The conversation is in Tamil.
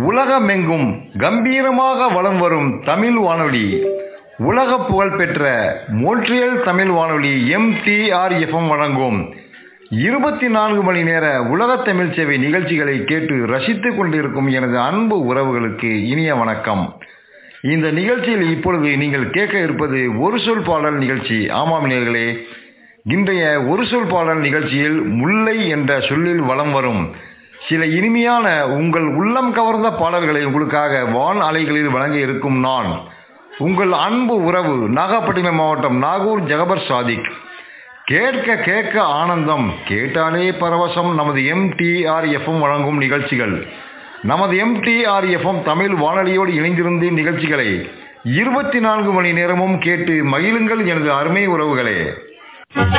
உலகமெங்கும் கம்பீரமாக வலம் வரும் தமிழ் வானொலி உலக புகழ்பெற்ற மோன்ட்ரியல் தமிழ் வானொலி எம்டிஆர்எஃப்எம் வழங்கும் இருபத்தி நான்கு மணி நேர உலக தமிழ் சேவை நிகழ்ச்சிகளை கேட்டு ரசித்துக் கொண்டிருக்கும் எனது அன்பு உறவுகளுக்கு இனிய வணக்கம் இந்த நிகழ்ச்சியில் இப்பொழுது நீங்கள் கேட்க இருப்பது ஒரு சொல் பாடல் நிகழ்ச்சி ஆமாம் நேர்களே இன்றைய ஒரு சொல் பாடல் நிகழ்ச்சியில் முல்லை என்ற சொல்லில் வலம் வரும் சில இனிமையான உங்கள் உள்ளம் கவர்ந்த பாடல்களை உங்களுக்காக வான் அலைகளில் வழங்க இருக்கும் நான் உங்கள் அன்பு உறவு நாகப்பட்டினம் மாவட்டம் நாகூர் ஜகபர் சாதிக் கேட்க கேட்க ஆனந்தம் கேட்டாலே பரவசம் நமது எம்டிஆர் எஃப்எம் வழங்கும் நிகழ்ச்சிகள் நமது எம்டிஆர் எஃப்எம் தமிழ் வானொலியோடு இணைந்திருந்து நிகழ்ச்சிகளை இருபத்தி நான்கு மணி நேரமும் கேட்டு மகிழுங்கள் எனது அருமை உறவுகளே